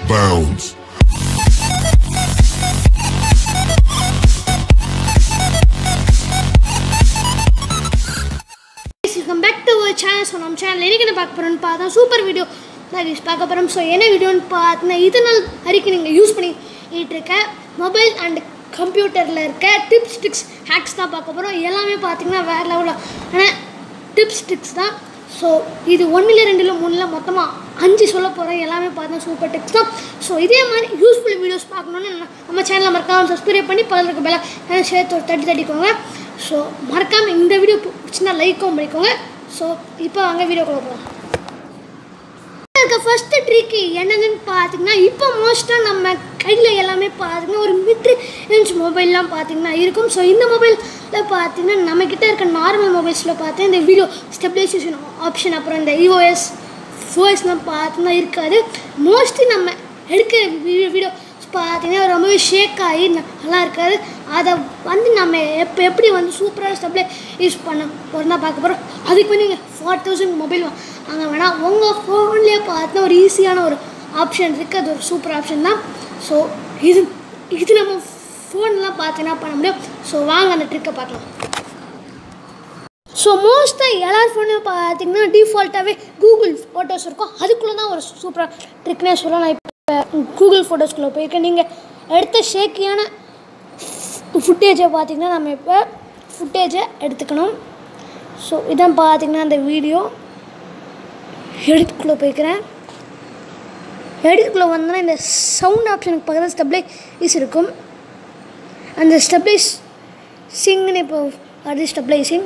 bounds. Welcome back to channel so நம்ம channel எனக்கு என்ன பார்க்க போகிறோம்னு பார்த்தா சூப்பர் வீடியோ நான் பார்க்க போகிறோம் ஸோ என்ன வீடியோன்னு பார்த்தீங்கன்னா இது நாள் வரைக்கும் நீங்கள் யூஸ் பண்ணிட்டு இருக்க மொபைல் அண்ட் கம்ப்யூட்டரில் இருக்க டிப்ஸ் ட்ரிக்ஸ் ஹேக்ஸ் தான் பார்க்க போகிறோம் எல்லாமே பார்த்தீங்கன்னா வேறு லெவலில் ஆனால் டிப்ஸ் ட்ரிக்ஸ் தான் ஸோ இது ஒன்றில் ரெண்டில் மூணில் மொத்தமாக அஞ்சு சொல்ல போகிறேன் எல்லாமே பார்த்தா சூப்பர் டிப்ஸ் தான் ஸோ இதே மாதிரி யூஸ்ஃபுல் வீடியோஸ் பார்க்கணுன்னு நம்ம- நம்ம சேனலை மறக்காமல் சப்ஸ்கிரைப் பண்ணி பக்கத்தில் இருக்க பெல சேர்த்து ஒரு தட்டி தட்டிக்கோங்க ஸோ மறக்காமல் இந்த வீடியோ பிடிச்சிருந்தா லைக்கும் பண்ணிக்கோங்க ஸோ இப்போ வாங்க வீடியோக்குள்ள போகலாம் இருக்க ஃபஸ்ட்டு ட்ரிக்கு என்னதுன்னு பார்த்தீங்கன்னா இப்போ மோஸ்ட்டாக நம்ம கையில் எல்லாமே பார்த்தீங்கன்னா ஒரு மிட்ரு இன்ச் மொபைல்லாம் பார்த்தீங்கன்னா இருக்கும் ஸோ இந்த மொபைலில் பார்த்தீங்கன்னா நம்மக்கிட்ட இருக்க நார்மல் மொபைல்ஸில் பார்த்தீங்கன்னா இந்த வீடியோ ஸ்டெபிலைசேஷன் ஆப்ஷன் அப்புறம் இந்த இஓஎஸ் ஃபோஎஸ்லாம் பார்த்தீங்கன்னா இருக்காது மோஸ்ட்லி நம்ம எடுக்கிற வீடியோ பார்த்தீங்கன்னா ரொம்பவே ஷேக் ஆகி நல்லா இருக்காது அதை வந்து நம்ம எப்போ எப்படி வந்து சூப்பராக ஸ்டெப்ல யூஸ் பண்ண போகிறதா பார்க்க போகிறோம் அதுக்கு வந்து நீங்கள் ஃபோர் தௌசண்ட் மொபைல் வாங்க வேணாம் உங்கள் ஃபோன்லேயே பார்த்தா ஒரு ஈஸியான ஒரு ஆப்ஷன் இருக்குது அது ஒரு சூப்பர் ஆப்ஷன் தான் ஸோ இது இது நம்ம ஃபோன்லாம் பார்த்தீங்கன்னா பண்ண முடியும் ஸோ வாங்க அந்த ட்ரிக்கை பார்க்கலாம் ஸோ மோஸ்ட்டாக எல்லார் ஃபோனையும் பார்த்தீங்கன்னா டிஃபால்ட்டாகவே கூகுள் ஃபோட்டோஸ் இருக்கும் அதுக்குள்ளே தான் ஒரு சூப்பராக ட்ரிக்னே சொல்லலாம் நான் இப்போ கூகுள் ஃபோட்டோஸ்குள்ளே போயிருக்கேன் நீங்கள் எடுத்த ஷேக்கியான ஃபுட்டேஜை பார்த்தீங்கன்னா நம்ம இப்போ ஃபுட்டேஜை எடுத்துக்கணும் ஸோ இதான் பார்த்தீங்கன்னா அந்த வீடியோ எடிட்டுக்குள்ளே போய்க்கிறேன் எடிட்டுக்குள்ளே வந்தோன்னா இந்த சவுண்ட் ஆப்ஷனுக்கு பக்கத்தில் ஸ்டெப்லைஸ் இருக்கும் அந்த ஸ்டெப்லைஸ் சிங்னு இப்போ வருது ஸ்டெப்லைசிங்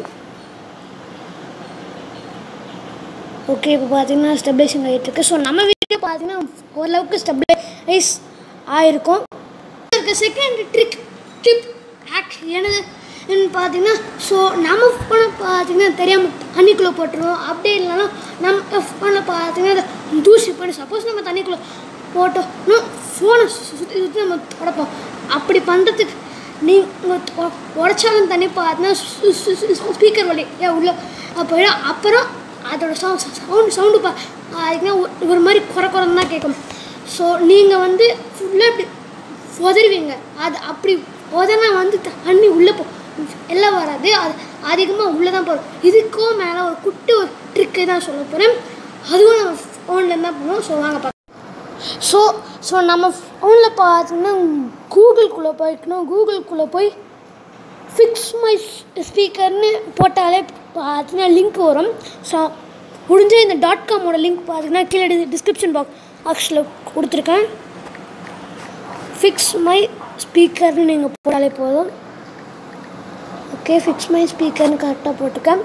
ஓகே இப்போ பார்த்தீங்கன்னா ஸ்டெபிலைசிங் ஆகிட்டு இருக்கு ஸோ நம்ம வீடியோ பார்த்தீங்கன்னா ஓரளவுக்கு ஸ்டெபிலைஸ் ஆயிருக்கும் இருக்க செகண்ட் ட்ரிக் டிப் ஹேக் என்னது பார்த்தீங்கன்னா ஸோ நம்ம ஃபோனை பார்த்தீங்கன்னா தெரியாமல் தண்ணிக்குள்ளே போட்டுருவோம் அப்படி இல்லைன்னா நம்ம ஃபோனை பார்த்தீங்கன்னா அதை தூசி பண்ணி சப்போஸ் நம்ம தண்ணிக்குள்ளே போட்டோம்னா ஃபோனை சுற்றி சுற்றி நம்ம தொடப்போம் அப்படி பண்ணுறதுக்கு நீங்கள் உடச்சாலும் தண்ணி பார்த்தீங்கன்னா ஸ்பீக்கர் வழி ஏன் உள்ள போயிடும் அப்புறம் அதோட சவுண்ட் சவுண்ட் சவுண்டு பா அதுக்குன்னா ஒரு- ஒரு மாதிரி குறை குறைன்னு தான் கேட்கும் ஸோ நீங்கள் வந்து ஃபுல்லாக இப்படி உதறுவீங்க அது அப்படி உதனா வந்து தண்ணி உள்ளே போ எல்லாம் வராது அது அதிகமாக உள்ளே தான் போகும் இதுக்கும் மேலே ஒரு குட்டி ஒரு ட்ரிக்கு தான் சொல்ல போகிறேன் அதுவும் நம்ம ஃபோனில் தான் பண்ணுவோம் ஸோ வாங்க பார்க்கலாம் ஸோ ஸோ நம்ம ஃபோனில் பார்த்தீங்கன்னா கூகுள்குள்ளே போய்க்கணும் கூகுள்குள்ளே போய் ஃபிக்ஸ் மை ஸ்பீக்கர்னு போட்டாலே பார்த்தீங்கன்னா லிங்க் வரும் ஸோ முடிஞ்ச இந்த டாட் காமோட லிங்க் பார்த்தீங்கன்னா கீழே டிஸ்கிரிப்ஷன் பாக்ஸ் பாக்ஸில் கொடுத்துருக்கேன் ஃபிக்ஸ் மை ஸ்பீக்கர்னு நீங்கள் போட்டாலே போதும் ஓகே ஃபிக்ஸ் மை ஸ்பீக்கர்னு கரெக்டாக போட்டுக்கேன்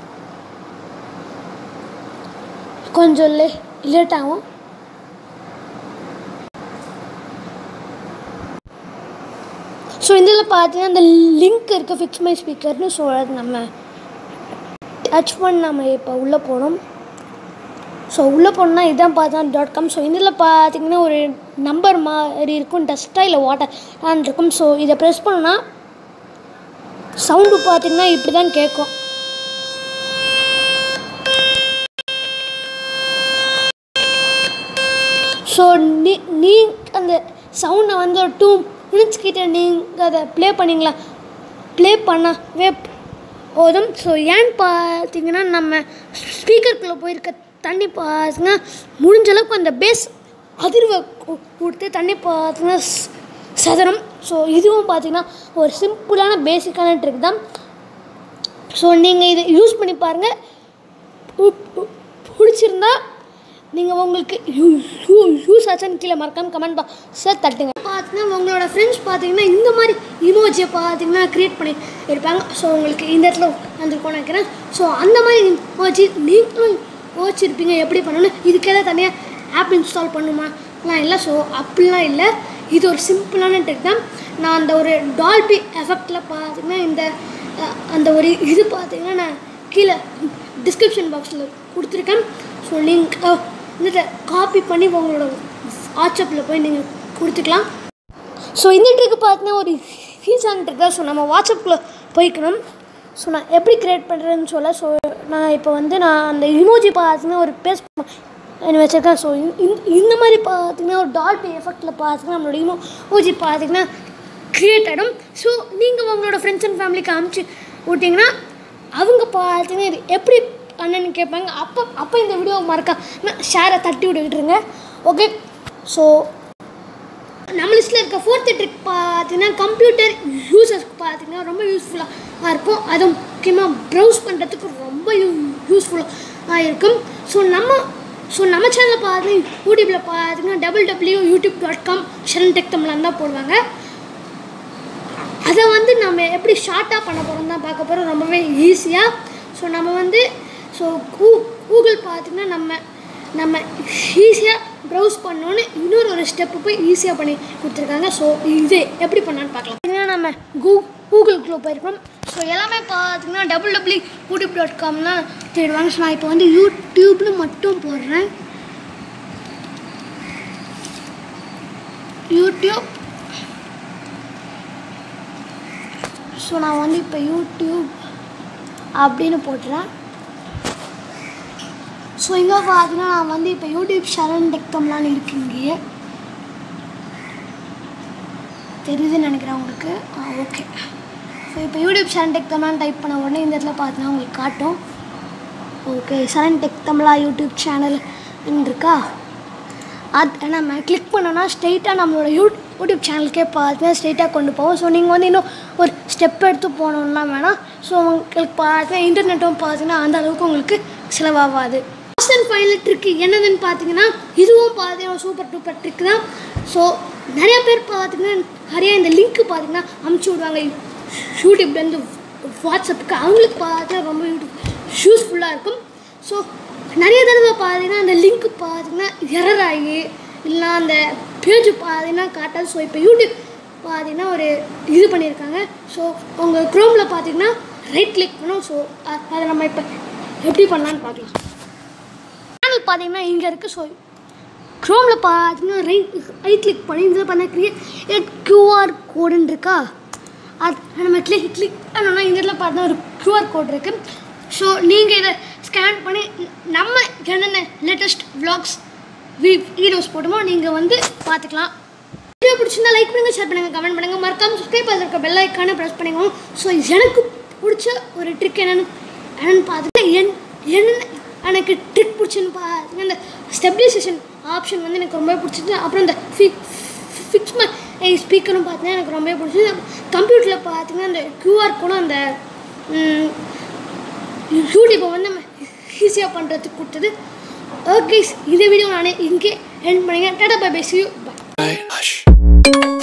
கொஞ்சம் லே லேட் ஆகும் ஸோ இதில் பார்த்தீங்கன்னா இந்த லிங்க் இருக்குது ஃபிக்ஸ் மை ஸ்பீக்கர்னு ஸோ அது நம்ம டச் பண்ணி நம்ம இப்போ உள்ளே போனோம் ஸோ உள்ளே போனால் இதான் பார்த்தா டாட் காம் ஸோ இதில் பார்த்தீங்கன்னா ஒரு நம்பர் மாதிரி இருக்கும் டஸ்ட்டாக இல்லை வாட்டர் இருக்கும் ஸோ இதை ப்ரெஸ் பண்ணோன்னா சவுண்டு பார்த்தீங்கன்னா இப்படி தான் கேட்கும் ஸோ நீ நீ அந்த சவுண்டை வந்து ஒரு டூ மினிட்ஸ் கிட்ட நீங்கள் அதை ப்ளே பண்ணீங்களா ப்ளே பண்ணவே போதும் ஸோ ஏன்னு பார்த்தீங்கன்னா நம்ம ஸ்பீக்கருக்குள்ளே போயிருக்க தண்ணி பார்த்தீங்கன்னா முடிஞ்ச அளவுக்கு அந்த பேஸ் அதிர்வை கு- கொடுத்து தண்ணி பார்த்தீங்கன்னா ஸ்- சதுரம் ஸோ இதுவும் பார்த்தீங்கன்னா ஒரு சிம்பிளான பேசிக்கான ட்ரிக் தான் ஸோ நீங்கள் இதை யூஸ் பண்ணி பாருங்கள் பு- பு- பிடிச்சிருந்தா நீங்கள் உங்களுக்கு யூ யூ யூஸ் ஆச்சான்னு கீழே மறக்காம கமெண்ட் பாக்ஸில் தட்டுங்க பார்த்தீங்கன்னா உங்களோட ஃப்ரெண்ட்ஸ் பார்த்தீங்கன்னா இந்த மாதிரி இமோஜியை பார்த்தீங்கன்னா க்ரியேட் பண்ணி இருப்பாங்க ஸோ உங்களுக்கு இந்த இடத்துல வந்திருக்கோம்னு நினைக்கிறேன் ஸோ அந்த மாதிரி இமோஜி நீங்களும் யோசிச்சிருப்பீங்க எப்படி பண்ணணும் இதுக்கெல்லாம் தனியாக ஆப் இன்ஸ்டால் பண்ணுமாலாம் இல்லை ஸோ அப்படிலாம் இல்லை இது ஒரு சிம்பிளான ட்ரிக் தான் நான் அந்த ஒரு டால்பி எஃபெக்டில் பார்த்தீங்கன்னா இந்த அஹ், அந்த ஒரு இது பார்த்தீங்கன்னா நான் கீழே டிஸ்கிரிப்ஷன் பாக்ஸில் கொடுத்துருக்கேன் ஸோ லிங்க் இந்த காப்பி பண்ணி உங்களோட வாட்ஸ்அப்பில் போய் நீங்கள் கொடுத்துக்கலாம் ஸோ இந்த ட்ரிக்கு பார்த்தீங்கன்னா ஒரு ஈஸியான ட்ரிக் தான் ஸோ நம்ம வாட்ஸ்அப்பில் போய்க்கணும் ஸோ நான் எப்படி க்ரியேட் பண்ணுறேன்னு சொல்ல ஸோ நான் இப்போ வந்து நான் அந்த இமோஜி பார்த்தீங்கன்னா ஒரு பேஸ்ட் வச்சுருக்கேன் ஸோ இந்த மாதிரி பார்த்தீங்கன்னா ஒரு டால்பி எஃபெக்டில் பார்த்தீங்கன்னா நம்மளோட இமோ ஓஜி பார்த்தீங்கன்னா க்ரியேட் ஆகிடும் ஸோ நீங்கள் உங்களோட ஃப்ரெண்ட்ஸ் அண்ட் ஃபேமிலிக்கு அனுப்பிச்சு விட்டிங்கன்னா அவங்க பார்த்தீங்கன்னா இது எப்படி அண்ணன்னு கேட்பாங்க அப்போ அப்போ இந்த வீடியோ மறக்கா ஷேரை தட்டி விட்டுக்கிட்டுருங்க ஓகே ஸோ நம்ம லிஸ்ட்டில் இருக்க ஃபோர்த்து ட்ரிக் பார்த்தீங்கன்னா கம்ப்யூட்டர் யூசர்ஸ்க்கு பார்த்தீங்கன்னா ரொம்ப யூஸ்ஃபுல்லாக இருக்கும் அதுவும் முக்கியமாக ப்ரௌஸ் பண்ணுறதுக்கு ரொம்ப யூ யூஸ்ஃபுல்லாக இருக்கும் ஸோ நம்ம ஸோ நம்ம சேனலில் பார்த்தீங்கன்னா யூடியூப்பில் பார்த்தீங்கன்னா double W YouTube dot com Sharan tech Tamil தான் போடுவாங்க அதை வந்து நம்ம எப்படி ஷார்ட்டாக பண்ண போகிறோம் தான் பார்க்க போகிறோம் ரொம்பவே ஈஸியாக ஸோ நம்ம வந்து ஸோ கூ கூகுள் பார்த்திங்கன்னா நம்ம நம்ம ஈஸியாக ப்ரௌஸ் பண்ணோன்னு இன்னொரு ஒரு ஸ்டெப்பு போய் ஈஸியாக பண்ணி கொடுத்துருக்காங்க ஸோ இது எப்படி பண்ணான்னு பார்க்கலாம் பார்த்தீங்கன்னா நம்ம கூ கூகுளுக்குள்ளே போயிருக்கோம் ஸோ எல்லாமே பார்த்தீங்கன்னா double W YouTube dot com தான் தேடுவாங்க ஸோ நான் இப்போ வந்து யூடியூப்னு மட்டும் போடுறேன் யூடியூப் ஸோ நான் வந்து இப்போ யூடியூப் அப்படின்னு போட்டுறேன் ஸோ இங்கே பார்த்தீங்கன்னா நான் வந்து இப்போ யூடியூப் ஷரண் டெக்தம்லான்னு இருக்கு இங்கேயே தெரியுதுன்னு நினைக்கிறேன் உங்களுக்கு ஆ ஓகே ஸோ இப்போ யூடியூப் ஷரண் டெக் தமிழான்னு டைப் பண்ண உடனே இந்த இடத்துல பார்த்தீங்கன்னா உங்களுக்கு காட்டும் okay Sharan tech Tamizha YouTube channel இருக்கா அது நம்ம கிளிக் பண்ணோன்னா ஸ்ட்ரெயிட்டாக நம்மளோட யூ யூடியூப் சேனலுக்கே பார்த்தீங்கன்னா ஸ்ட்ரெயிட்டாக கொண்டு போவோம் ஸோ நீங்கள் வந்து இன்னும் ஒரு ஸ்டெப் எடுத்து போகணுன்னா வேணாம் ஸோ உங்களுக்கு பார்த்தீங்கன்னா இன்டர்நெட்டும் பார்த்தீங்கன்னா அந்த அளவுக்கு உங்களுக்கு செலவாகாது லாஸ்ட் அண்ட் ஃபைனல் ட்ரிக்கு என்னதுன்னு பார்த்தீங்கன்னா இதுவும் பார்த்தீங்கன்னா சூப்பர் டூப்பர் ட்ரிக் தான் ஸோ நிறைய பேர் பார்த்தீங்கன்னா நிறைய இந்த லிங்க் பார்த்தீங்கன்னா அமுச்சு விடுவாங்க யூடியூப்லேருந்து வாட்ஸ்அப்புக்கு அவங்களுக்கு பார்த்தீங்கன்னா ரொம்ப யூடியூப் யூஸ்ஃபுல்லாக இருக்கும் ஸோ நிறைய தடவை பார்த்தீங்கன்னா அந்த லிங்க் பார்த்தீங்கன்னா எரர் ஆகி இல்லைனா அந்த பேஜ் பார்த்தீங்கன்னா காட்டாது ஸோ இப்போ யூடியூப் பார்த்தீங்கன்னா ஒரு இது பண்ணியிருக்காங்க ஸோ உங்கள் க்ரோமில் பார்த்தீங்கன்னா ரைட் கிளிக் பண்ணும் ஸோ அதை நம்ம இப்போ எப்படி பண்ணலான்னு பார்க்கலாம் சேனல் பார்த்தீங்கன்னா இங்கே இருக்குது ஸோ க்ரோமில் பார்த்தீங்கன்னா ரைட் ரைட் கிளிக் பண்ணி இதில் பண்ண கிரியேட் க்யூஆர் கோடுன்னு இருக்கா அது நம்ம கிளிக் கிளிக் பண்ணோன்னா இந்த இடத்துல பார்த்தீங்கன்னா ஒரு க்யூஆர் கோட் இருக்குது ஸோ நீங்கள் இதை ஸ்கேன் பண்ணி நம்ம என்னென்ன லேட்டஸ்ட் vlogs வி வீடியோஸ் போட்டோமோ நீங்கள் வந்து பார்த்துக்கலாம் வீடியோ பிடிச்சிருந்தா லைக் பண்ணுங்கள் ஷேர் பண்ணுங்கள் கமெண்ட் பண்ணுங்கள் மறக்காம சப்ஸ்கிரைப் பண்ணிருக்க பெல் ஐக்கானே ப்ரெஸ் பண்ணிக்கோங்க ஸோ எனக்கு பிடிச்ச ஒரு ட்ரிக் என்னென்னு என்னென்னு பார்த்துட்டு என் என்ன எனக்கு ட்ரிக் பிடிச்சுன்னு பார்த்துங்க இந்த ஸ்டெபிலைசேஷன் ஆப்ஷன் வந்து எனக்கு ரொம்ப பிடிச்சது அப்புறம் இந்த ஃபி ஃபிக்ஸ் மை ஸ்பீக்கரும் பார்த்தீங்கன்னா எனக்கு ரொம்பவே பிடிச்சது கம்ப்யூட்டரில் பார்த்தீங்கன்னா அந்த க்யூஆர் கூட அந்த ம், யூடியூப்பை வந்து நம்ம ஈஸியாக பண்ணுறதுக்கு கொடுத்தது ஓகே இந்த வீடியோ நானே இங்கே என் பண்ணிங்க tata bye bye see you bye Hush.